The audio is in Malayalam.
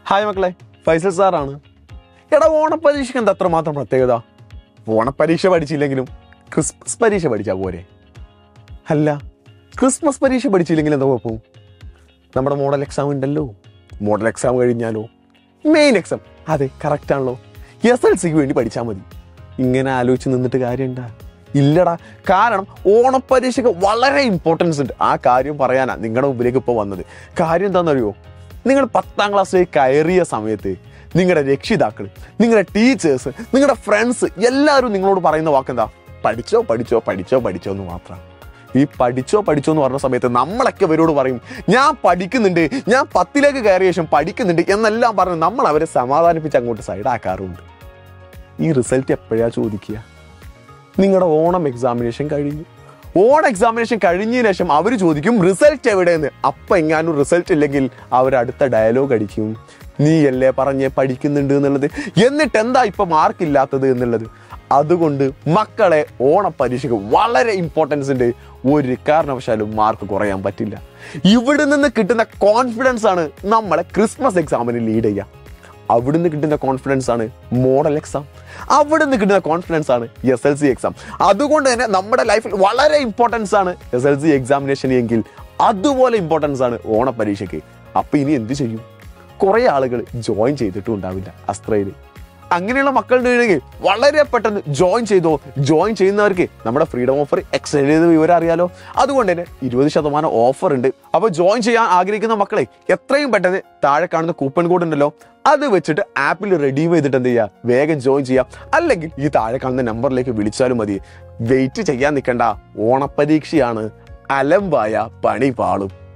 ഹായ് മക്കളെ ഫൈസൽ സാറാണ് എടാ ഓണപ്പരീക്ഷയ്ക്ക് എന്താ അത്രമാത്രം പ്രത്യേകത ഓണപ്പരീക്ഷ പഠിച്ചില്ലെങ്കിലും ക്രിസ്മസ് പരീക്ഷ പഠിച്ചാൽ പോരെ അല്ല ക്രിസ്മസ് പരീക്ഷ പഠിച്ചില്ലെങ്കിൽ എന്താ കുഴപ്പം നമ്മുടെ മോഡൽ എക്സാം ഉണ്ടല്ലോ മോഡൽ എക്സാം കഴിഞ്ഞാലോ മെയിൻ എക്സാം അതെ കറക്റ്റ് ആണല്ലോ എസ് എൽ സിക്ക് വേണ്ടി പഠിച്ചാൽ മതി ഇങ്ങനെ ആലോചിച്ച് നിന്നിട്ട് കാര്യമുണ്ടാ ഇല്ലടാ കാരണം ഓണപ്പരീക്ഷയ്ക്ക് വളരെ ഇമ്പോർട്ടൻസ് ഉണ്ട് ആ കാര്യം പറയാനാ നിങ്ങളുടെ മുമ്പിലേക്ക് ഇപ്പോൾ വന്നത് കാര്യം എന്താണെന്നറിയോ നിങ്ങൾ പത്താം ക്ലാസ്സിലേക്ക് കയറിയ സമയത്ത് നിങ്ങളുടെ രക്ഷിതാക്കൾ നിങ്ങളുടെ ടീച്ചേഴ്സ് നിങ്ങളുടെ ഫ്രണ്ട്സ് എല്ലാവരും നിങ്ങളോട് പറയുന്ന വാക്കെന്താ പഠിച്ചോ പഠിച്ചോ പഠിച്ചോ പഠിച്ചോ എന്ന് മാത്രം ഈ പഠിച്ചോ പഠിച്ചോ എന്ന് പറഞ്ഞ സമയത്ത് നമ്മളൊക്കെ അവരോട് പറയും ഞാൻ പഠിക്കുന്നുണ്ട് ഞാൻ പത്തിലേക്ക് കയറിയ ശേഷം പഠിക്കുന്നുണ്ട് എന്നെല്ലാം പറഞ്ഞ് നമ്മൾ അവരെ സമാധാനിപ്പിച്ച് അങ്ങോട്ട് സൈഡാക്കാറുണ്ട് ഈ റിസൾട്ട് എപ്പോഴാ ചോദിക്കുക നിങ്ങളുടെ ഓണം എക്സാമിനേഷൻ കഴിഞ്ഞു ഓണം എക്സാമിനേഷൻ കഴിഞ്ഞതിന് ശേഷം അവർ ചോദിക്കും റിസൾട്ട് എവിടെയെന്ന് അപ്പം എങ്ങാനും റിസൾട്ട് ഇല്ലെങ്കിൽ അവർ അടുത്ത ഡയലോഗ് അടിക്കും നീ അല്ലേ പറഞ്ഞേ പഠിക്കുന്നുണ്ട് എന്നുള്ളത് എന്നിട്ട് എന്താ ഇപ്പൊ മാർക്ക് ഇല്ലാത്തത് എന്നുള്ളത് അതുകൊണ്ട് മക്കളെ ഓണപ്പരീക്ഷയ്ക്ക് വളരെ ഇമ്പോർട്ടൻസ് ഉണ്ട് ഒരു കാരണവശാലും മാർക്ക് കുറയാൻ പറ്റില്ല ഇവിടെ നിന്ന് കിട്ടുന്ന കോൺഫിഡൻസ് ആണ് നമ്മളെ ക്രിസ്മസ് എക്സാമിന് ലീഡ് ചെയ്യുക അവിടുന്ന് കിട്ടുന്ന കോൺഫിഡൻസ് ആണ് മോഡൽ എക്സാം അവിടുന്ന് കിട്ടുന്ന കോൺഫിഡൻസ് ആണ് എസ് എൽ സി എക്സാം അതുകൊണ്ട് തന്നെ നമ്മുടെ ലൈഫിൽ വളരെ ഇമ്പോർട്ടൻസ് ആണ് എസ് എൽ സി എക്സാമിനേഷൻ എങ്കിൽ അതുപോലെ ഇമ്പോർട്ടൻസ് ആണ് ഓണപരീക്ഷയ്ക്ക് അപ്പൊ ഇനി എന്ത് ചെയ്യും കുറെ ആളുകൾ ജോയിൻ ചെയ്തിട്ടും ഉണ്ടാവില്ല അസ്ത്രയിൽ അങ്ങനെയുള്ള മക്കളുണ്ടെങ്കിൽ വളരെ പെട്ടെന്ന് ജോയിൻ ചെയ്തോ ജോയിൻ ചെയ്യുന്നവർക്ക് നമ്മുടെ ഫ്രീഡം ഓഫർ എക്സ്റ്റെൻഡ് ചെയ്ത വിവരം അറിയാലോ അതുകൊണ്ട് തന്നെ ഇരുപത് ശതമാനം ഓഫർ ഉണ്ട് അപ്പൊ ജോയിൻ ചെയ്യാൻ ആഗ്രഹിക്കുന്ന മക്കളെ എത്രയും പെട്ടെന്ന് താഴെ കാണുന്ന കൂപ്പൺ കോഡ് ഉണ്ടല്ലോ അത് വെച്ചിട്ട് ആപ്പിൽ റെഡീം ചെയ്തിട്ട് എന്ത് ചെയ്യുക വേഗം ജോയിൻ ചെയ്യാം അല്ലെങ്കിൽ ഈ താഴെ കാണുന്ന നമ്പറിലേക്ക് വിളിച്ചാലും മതി വെയിറ്റ് ചെയ്യാൻ നിൽക്കണ്ട ഓണപ്പരീക്ഷയാണ് അലമ്പായ പണി പാളും